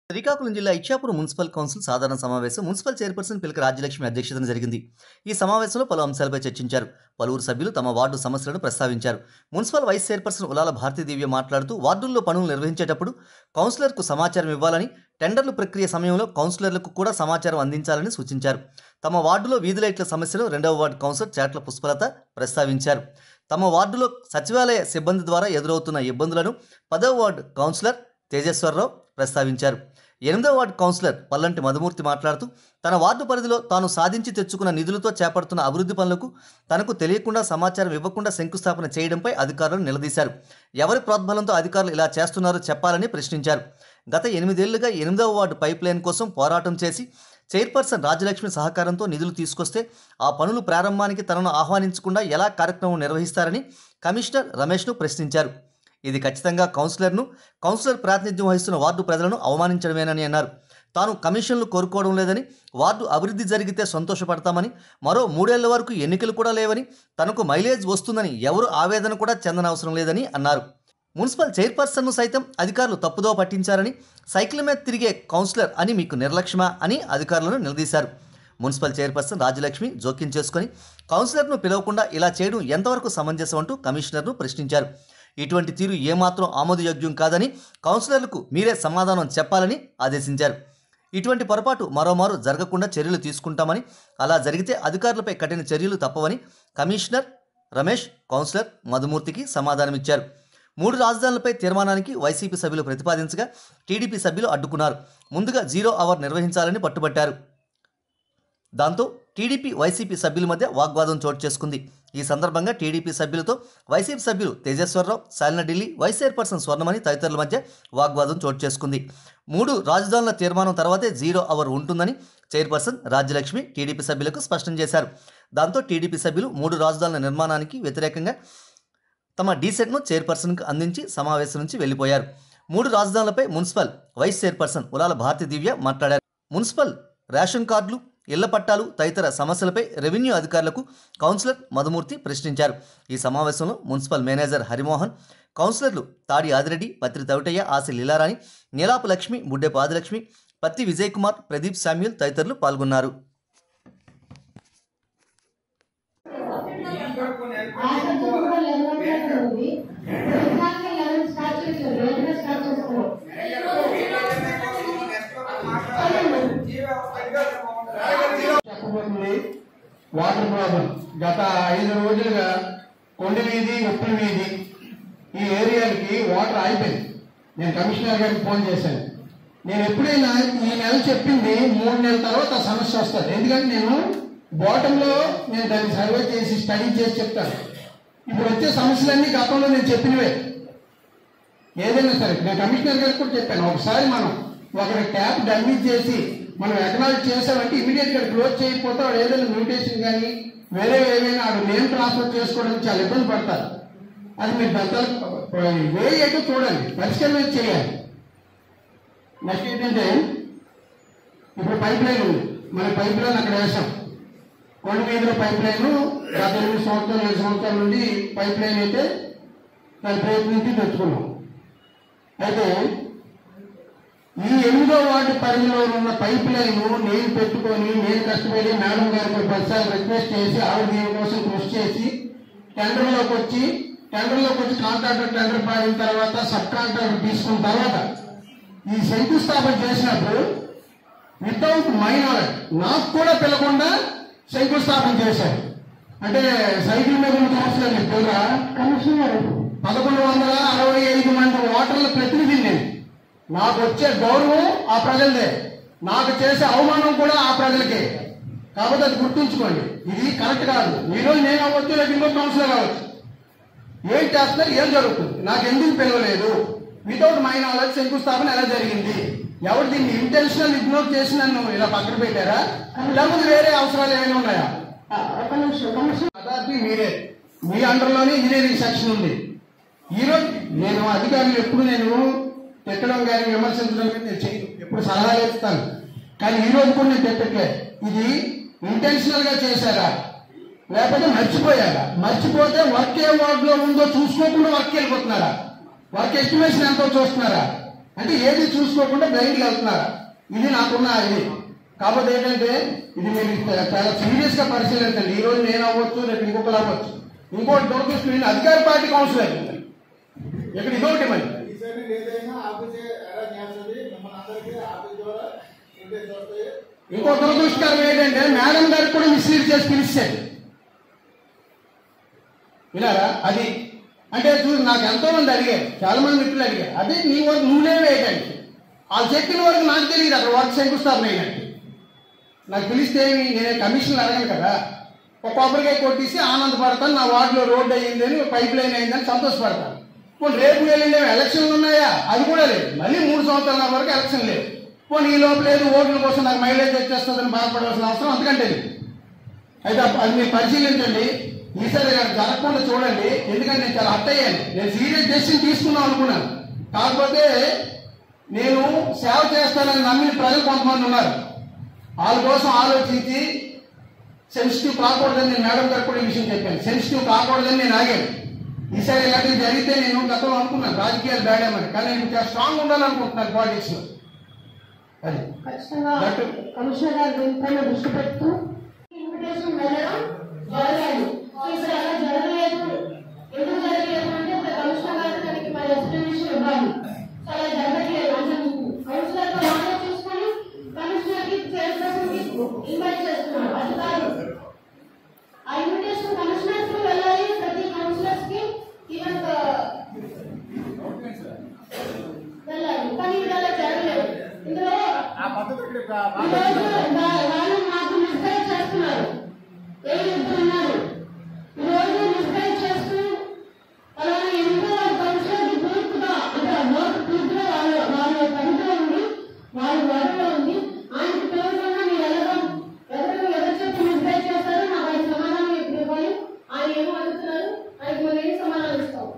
శ్రీకాకుళం జిల్లా Ichchapuram municipal council సాధారణ సమావేశం మున్సిపల్ చైర్పర్సన్ పిలక రాజ్యలక్ష్మి అధ్యక్షతన జరిగింది ఈ సమావేశంలో పలు అంశాలపై చర్చించారు పలువురు సభ్యులు తమ వార్డు సమస్యలను ప్రస్తావించారు municipal vice chairperson Ulala Bharati Divya మాట్లాడుతూ వార్డుల్లో పనులు నిర్వహించేటప్పుడు కౌన్సిలర్కు సమాచారం ఇవ్వాలని టెండర్లు ప్రక్రియ సమయంలో కౌన్సిలర్లకు కూడా సమాచారం అందించాలని సూచించారు తమ వార్డులో వీధి లైట్ల సమస్యను రెండవ వార్డు కౌన్సిలర్ చాట్ల పుష్పలత ప్రస్తావించారు తమ వార్డులో సచివాలయ సిబ్బంది ద్వారా ఎదురవుతున్న ఇబ్బందులను పదవ వార్డు కౌన్సిలర్ తేజేశ్వరరావు ప్రస్తావించారు ఎనిమిదవ వార్డు కౌన్సిలర్ పల్లంటి మధుమూర్తి మాట్లాడుతూ తన వార్డు పరిధిలో తాను సాధించి తెచ్చుకున్న నిధులతో చేపడుతున్న అభివృద్ధి పనులకు తనకు తెలియకుండా సమాచారం ఇవ్వకుండా శంకుస్థాపన చేయడంపై అధికారులను నిలదీశారు ఎవరి ప్రోద్బలంతో అధికారులు ఇలా చేస్తున్నారో చెప్పాలని ప్రశ్నించారు గత ఎనిమిదేళ్లుగా ఎనిమిదవ వార్డు పైప్ లైన్ కోసం పోరాటం చేసి చైర్పర్సన్ రాజలక్ష్మి సహకారంతో నిధులు తీసుకొస్తే ఆ పనులు ప్రారంభానికి తనను ఆహ్వానించకుండా ఎలా కార్యక్రమం నిర్వహిస్తారని కమిషనర్ రమేష్ను ప్రశ్నించారు ఇది ఖచ్చితంగా కౌన్సిలర్ను కౌన్సిలర్ ప్రాతినిధ్యం వహిస్తున్న వార్డు ప్రజలను అవమానించడమేనని అన్నారు తాను కమిషన్లు కోరుకోవడం లేదని వార్డు అభివృద్ధి జరిగితే సంతోషపడతామని మరో మూడేళ్ల వరకు ఎన్నికలు కూడా లేవని తనకు మైలేజ్ వస్తుందని ఎవరు ఆవేదన కూడా చెందనవసరం లేదని అన్నారు మున్సిపల్ చైర్పర్సన్ను సైతం అధికారులు తప్పుదో పట్టించారని సైకిల్ మీద తిరిగే కౌన్సిలర్ అని మీకు నిర్లక్ష్యమా అని అధికారులను నిలదీశారు మున్సిపల్ చైర్పర్సన్ రాజలక్ష్మి జోక్యం చేసుకుని కౌన్సిలర్ను పిలవకుండా ఇలా చేయడం ఎంతవరకు సమంజసం అంటూ కమిషనర్ను ప్రశ్నించారు ఇటువంటి తీరు ఏమాత్రం ఆమోదయోగ్యం కాదని కౌన్సిలర్లకు మీరే సమాధానం చెప్పాలని ఆదేశించారు ఇటువంటి పొరపాటు మరోమారు జరగకుండా చర్యలు తీసుకుంటామని అలా జరిగితే అధికారులపై కఠిన చర్యలు తప్పవని కమిషనర్ రమేష్ కౌన్సిలర్ మధుమూర్తికి సమాధానమిచ్చారు మూడు రాజధానులపై తీర్మానానికి వైసీపీ సభ్యులు ప్రతిపాదించగా టీడీపీ సభ్యులు అడ్డుకున్నారు ముందుగా జీరో అవర్ నిర్వహించాలని పట్టుబట్టారు దాంతో టీడీపీ వైసీపీ సభ్యుల మధ్య వాగ్వాదం చోటు చేసుకుంది ఈ సందర్భంగా టీడీపీ సభ్యులతో వైసీపీ సభ్యులు తేజేశ్వరరావు శాలిన ఢిల్లీ వైస్ చైర్పర్సన్ స్వర్ణమణి తదితరుల మధ్య వాగ్వాదం చోటు చేసుకుంది మూడు రాజధానుల తీర్మానం తర్వాతే జీరో అవర్ ఉంటుందని చైర్పర్సన్ రాజ్యలక్ష్మి టీడీపీ సభ్యులకు స్పష్టం చేశారు దాంతో టీడీపీ సభ్యులు మూడు రాజధానుల నిర్మాణానికి వ్యతిరేకంగా తమ డీసెట్ను చైర్పర్సన్కు అందించి సమావేశం నుంచి వెళ్ళిపోయారు మూడు రాజధానులపై municipal vice chairperson Ulala Bharati Divya మాట్లాడారు మున్సిపల్ రేషన్ కార్డులు ఇళ్ల పట్టాలు తదితర సమస్యలపై రెవెన్యూ అధికారులకు కౌన్సిలర్ మధుమూర్తి ప్రశ్నించారు ఈ సమావేశంలో మున్సిపల్ మేనేజర్ హరిమోహన్ కౌన్సిలర్లు తాడి ఆదిరెడ్డి పత్రి తవిటయ్య ఆసి లీలారాణి నీలాపు లక్ష్మి బుడ్డెపు ఆదిలక్ష్మి పత్తి విజయ్ కుమార్ ప్రదీప్ శామ్యూల్ తదితరులు పాల్గొన్నారు ఆయన కూడా లెవెల్ మీద ఉంది ఎగ్జామ్కి లెవెల్ స్టార్ట్ చేశారు వెంటనే స్టార్ట్ చేస్తారు చెప్పబోతుంది వాటర్ ప్రాబ్లం గత ఐదు రోజులుగా కొండ వీధి ఉప్పుల వీధి ఈ ఏరియాలకి వాటర్ అయిపోయింది నేను కమిషనర్ గారికి ఫోన్ చేశాను నేను ఎప్పుడైనా ఈ నెల చెప్పింది మూడు నెలల తర్వాత ఆ సమస్య వస్తుంది ఎందుకంటే నేను బాటంలో నేను దాన్ని సర్వే చేసి స్టడీ చేసి చెప్తాను ఇప్పుడు వచ్చే సమస్యలన్నీ గతంలో నేను చెప్పినవే ఏదైనా సరే నేను కమిషనర్ గారికి కూడా చెప్పాను ఒకసారి మనం ఒకరి ట్యాప్ డ్యామేజ్ చేసి మనం ఎకనాలజ్ చేసామంటే ఇమీడియట్ గా క్లోజ్ చేయకపోతే వాడు ఏదైనా మ్యూటేషన్ కానీ వేరే ఏదైనా వాడు నేమ్ ట్రాన్స్ఫర్ చేసుకోవడానికి చాలా ఇబ్బంది పడతారు అది మీరు దాంట్లో వే ఏంటో చూడండి పరిష్కారం అయితే చేయాలి నెక్స్ట్ ఏంటంటే ఇప్పుడు పైప్ లైన్ ఉంది మన పైప్ లైన్ అక్కడ వేసాం కొండ మీదలో పైప్ లైన్ గత ఎనిమిది సంవత్సరాలు ఏడు సంవత్సరాల నుండి పైప్ లైన్ అయితే దాని ప్రయత్నించి తెచ్చుకున్నాం అయితే ఈ ఎనిమిదో వార్డు పరిధిలో ఉన్న పైప్ లైన్ నేను పెట్టుకొని నేను కష్టపడి మేడం గారికి పదిసార్లు రిక్వెస్ట్ చేసి ఆవిడ దీని కోసం కృషి చేసి టెండర్లోకి వచ్చి టెండర్లోకి వచ్చి కాంట్రాక్టర్ టెండర్ పాడిన తర్వాత సబ్ కాంట్రాక్టర్ తీసుకున్న తర్వాత ఈ శంకుస్థాపన చేసినప్పుడు వితౌట్ మై నాలెడ్జ్ నాకు కూడా పిలకుండా శంకుస్థాపన చేశారు అంటే సైకిల్ మీద ఉన్న కౌన్సిలర్ పిల్లరా కమిషనర్ పదకొండు వందల అరవై ఐదు మంది ఓటర్ల ప్రతినిధి నేను నాకు వచ్చే గౌరవం ఆ ప్రజలదే నాకు చేసే అవమానం కూడా ఆ ప్రజలకే కాబట్టి అది గుర్తుంచుకోండి ఇది కరెక్ట్ కాదు ఈరోజు నేను అవ్వచ్చు లేదా ఇంకో కౌన్సిలర్ కావచ్చు ఏం చేస్తున్నారు ఏం జరుగుతుంది నాకు ఎందుకు పిలవలేదు వితౌట్ మై నాలెడ్జ్ శంకుస్థాపన ఎలా జరిగింది ఎవరు దీన్ని ఇంటెన్షనల్ ఇగ్నోర్ చేసి నన్ను ఇలా పక్కన పెట్టారా లేకపోతే వేరే అవసరాలు ఏమైనా ఉన్నాయా ఒక నిమిషం కమిషనర్ అథారిటీ మీరే మీ అండర్లోనే ఇంజనీరింగ్ సెక్షన్ ఉంది ఈరోజు నేను అధికారులు ఎప్పుడు నేను తిట్టడం కానీ విమర్శించడం కానీ నేను చేయను ఎప్పుడు సలహాలు ఇస్తాను కానీ ఈ రోజు కూడా నేను తిట్టట్లే ఇది ఇంటెన్షనల్ గా చేశారా లేకపోతే మర్చిపోయారా మర్చిపోతే వర్క్ ఏ వార్డ్ లో ఉందో చూసుకోకుండా వర్క్ వెళ్ళిపోతున్నారా వర్క్ ఎస్టిమేషన్ ఎంతో చూస్తున్నారా అంటే ఏది చూసుకోకుండా బ్లైండ్గా వెళ్తున్నారా ఇది నాకున్న ఇది కాకపోతే ఏంటంటే ఇది మీరు చాలా సీరియస్ గా పరిశీలించండి ఈ రోజు నేను అవ్వచ్చు రేపు ఇంకొకరు అవ్వచ్చు ఇంకోటి దొరికిస్తూ నేను అధికార పార్టీ కౌన్సిలర్ ఇక్కడ ఇదొకటి మరి ఈసారి ఏదైనా ఆఫీసే అరేంజ్ చేస్తుంది మిమ్మల్ని అందరికీ ఆఫీస్ ద్వారా ఇంటెస్ వస్తాయి ఇంకో దురదృష్టకరం ఏంటంటే మేడం గారికి కూడా మిస్లీడ్ చేసి పిలిచాడు వినారా అది అంటే చూసి నాకు ఎంతో మంది అడిగారు చాలా మంది మిత్రులు అడిగారు అదే నీ వరకు నువ్వులే వేయడానికి వాళ్ళు చెప్పిన వరకు నాకు తెలియదు అక్కడ వర్క్ శంకుస్థాపన అయినట్టు నాకు పిలిస్తే ఏమి నేను కమిషన్లు అడగను కదా ఒక కొబ్బరికాయ కొట్టేసి ఆనందపడతాను నా వార్డులో రోడ్డు అయ్యింది అని పైప్ లైన్ అయిందని సంతోషపడతాను పోనీ రేపు వెళ్ళిండే ఎలక్షన్లు ఉన్నాయా అది కూడా లేదు మళ్ళీ మూడు సంవత్సరాల వరకు ఎలక్షన్ లేదు పోనీ ఈ లోపల లేదు ఓట్ల కోసం నాకు మైలేజ్ వచ్చేస్తుందని బాధపడవలసిన అవసరం అంతకంటే లేదు అయితే అప్ప- అది మీరు పరిశీలించండి ఈసారి నాకు జరగకుండా చూడండి ఎందుకంటే నేను చాలా హట్ అయ్యాను నేను సీరియస్ డెసిషన్ తీసుకుందాం అనుకున్నాను కాకపోతే నేను సేవ చేస్తానని నమ్మిన ప్రజలు కొంతమంది ఉన్నారు వాళ్ళ కోసం ఆలోచించి సెన్సిటివ్ కాకూడదని నేను మేడం గారు కూడా ఈ విషయం చెప్పాను సెన్సిటివ్ కాకూడదని నేను ఆగాను ఈసారి ఇలాంటివి జరిగితే నేను గతంలో అనుకున్నాను రాజకీయాలు బేడేమని కానీ నేను చాలా స్ట్రాంగ్ ఉండాలనుకుంటున్నాను పాలిటిక్స్ లో అది ఖచ్చితంగా డాక్టర్ కమిషనర్ గారు దీనిపైన దృష్టి పెడుతూ ఇన్విటేషన్ వెళ్ళడం జరగలేదు సో ఇక్కడ అలా జరగలేదు ఎందుకు జరగలేదు అంటే ఇప్పుడు కమిషనర్ గారు దానికి మరి ఎక్స్ప్లెనేషన్ ఇవ్వాలి సో అలా జరగట్లేదు అంటే కౌన్సిలర్ తో మాతో చూసుకొని కమిషనర్ కి చైర్పర్సన్ కి ఇన్వైట్ చేస్తున్నారు అది కాదు ఆ ఇన్విటేషన్ కమిషనర్స్ కి వెళ్ళాలి ప్రతి కౌన్సిలర్స్ కి ఈవెన్ వెళ్ళాలి కానీ ఇది అలా జరగలేదు ఇందులో ఆ పద్ధతి ఇక్కడ ఈరోజు వా- వాళ్ళు మాకు మిస్గైడ్ చేస్తున్నారు ఏ ఇద్దరు ఉన్నారు ఈరోజు మిస్గైడ్ చేస్తూ అలానే ఎంతో కౌన్సిలర్కి పూర్తిగా అంటే నోటు పూర్తిగా వాళ్ళ వాళ్ళ పరిధిలో ఉంది వాళ్ళ వరలో ఉంది ఆయనకి పిలవకుండా మీరు వెళ్ళడం ఎవరు ఎవరు చెప్పి మిస్గైడ్ చేస్తారో నాకు ఆయన సమాధానం ఇప్పుడు ఇవ్వాలి ఆయన ఏమో అడుగుతున్నారు ఆయనకి మనం ఏం సమాధానం ఇస్తాం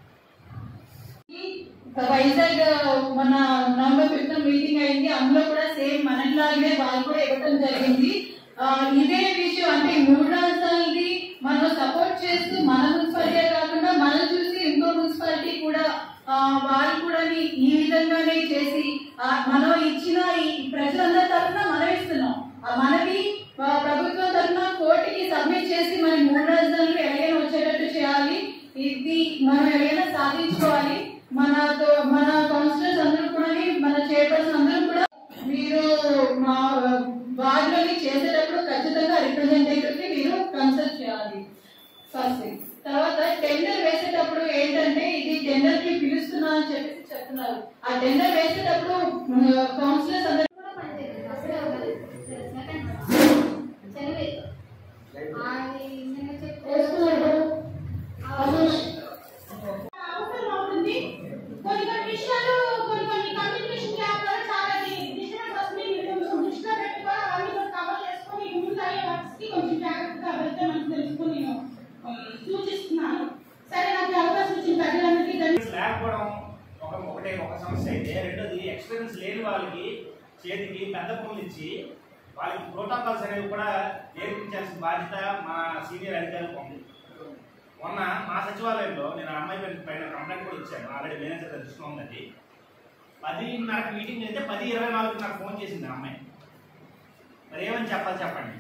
వైజాగ్ మన నవంబర్ ఫిఫ్త్ మీటింగ్ అయింది అందులో కూడా సేమ్ మనలాగే వాళ్ళు కూడా ఇవ్వడం జరిగింది ఆ, ఇదే విషయం అంటే ఈ మూడు రాష్ట్రాలది మనం సపోర్ట్ చేస్తూ మన మున్సిపాలిటీ కాకుండా మనం చూసి ఇంకో మున్సిపాలిటీ కూడా ఆ, వాళ్ళు కూడా ఈ విధంగానే చేసి ఆ, మనం ఇచ్చిన ఈ ప్రజలందరి తరఫున మనం ఇస్తున్నాం ఆ మనవి ఆ, ప్రభుత్వం తరఫున కోర్టుకి సబ్మిట్ చేసి మన మూడు రాజధానులు ఎలాగైనా వచ్చేటట్టు చేయాలి ఇది మనం ఎలాగైనా సాధించుకోవాలి మనతో మన కౌన్సిలర్స్ అందరూ కూడా మన చైర్పర్సన్ అందరూ కూడా మీరు మా వార్డులోని చేసేటప్పుడు ఖచ్చితంగా రిప్రజెంటేటివ్ కి మీరు కన్సల్ట్ చేయాలి ఫస్ట్ థింగ్. తర్వాత టెండర్ వేసేటప్పుడు ఏంటంటే ఇది టెండర్ కి పిలుస్తున్నా అని చెప్పేసి చెప్తున్నారు ఆ టెండర్ వేసేటప్పుడు కౌన్సిలర్స్ అందరూ కూడా పనిచేయలేదు అప్పుడే అవ్వలేదు సెకండ్ చదివేది అది నేను చెప్తే వేస్తున్నారు రమేష్ అవసరం అవుతుంది కొన్ని కొన్ని విషయాలు కొన్ని కొన్ని కమ్యూనికేషన్ గ్యాప్ వల్ల చాలా డిస్టర్బెన్స్ వస్తుంది మీరు కొంచెం దృష్టిలో పెట్టుకొని అవన్నీ కూడా కవర్ చేసుకొని ముందు అయ్యే వర్క్స్ కి కొంచెం జాగ్రత్తగా వెళ్తే మనకు తెలుసుకొని నేను ఆ, సూచిస్తున్నాను సరే నాకు ఈ అవకాశం ఇచ్చిన ప్రజలందరికీ ధన్యవాదాలు ఎక్స్పీరియన్స్ లేకపోవడం ఒక ఒకటే ఒక సమస్య అయితే రెండోది ఎక్స్పీరియన్స్ లేని వాళ్ళకి చేతికి పెద్ద పనులు ఇచ్చి వాళ్ళకి ప్రోటోకాల్స్ అనేవి కూడా నేర్పించాల్సిన బాధ్యత మా సీనియర్ అధికారులకు ఉంది మొన్న మా సచివాలయంలో నేను ఆ అమ్మాయి పైన పైన కంప్లైంట్ కూడా ఇచ్చాను ఆల్రెడీ మేనేజర్ గారి దృష్టిలో ఉందండి పదిన్నరకు మీటింగ్ అయితే పది ఇరవై నాలుగు నాకు ఫోన్ చేసింది ఆ అమ్మాయి మరి ఏమని చెప్పాలి చెప్పండి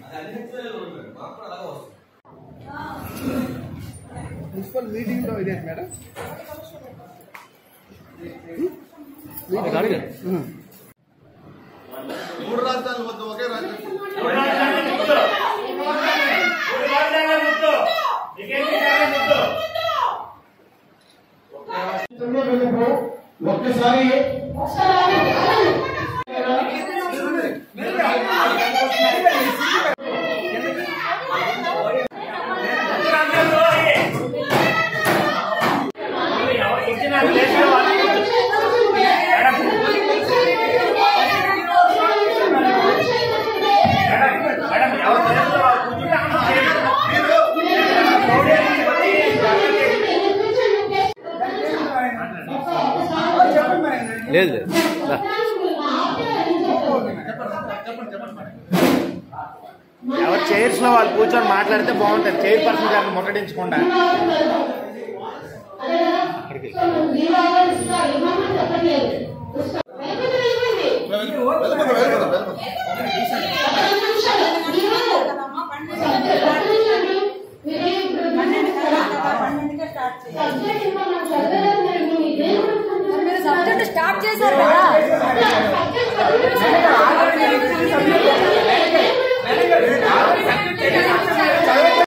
మున్సిపల్ మీటింగ్ లో ఇదే మేడం మూడు రాజధానుల వద్ద ఒకే రాజధాని మూడు రాజధానుల ముద్దు. మూడు రాజధానుల ముద్దు. మీకేంటి కారణం ముద్దు? ఒక్కసారి ఎవరు ఇచ్చిన ప్లేస్లో వాళ్ళు మేడం, మేడం, ఎవరు ప్లేస్లో వాళ్ళు కూర్చుంటే అక్కడ చేయండి. లేదు ఎవరు చైర్స్ లో వాళ్ళు కూర్చొని మాట్లాడితే బాగుంటుంది చైర్ పర్సన్ గారిని ముట్టడించకుండా అదే కదా సో జీవో ఇవ్వమని చెప్పట్లేదు వెళ్ళిపోతాం వెళ్ళిపోతాం వెళ్ళిపోతాం సబ్జెక్ట్ స్టార్ట్ చేశారు కదా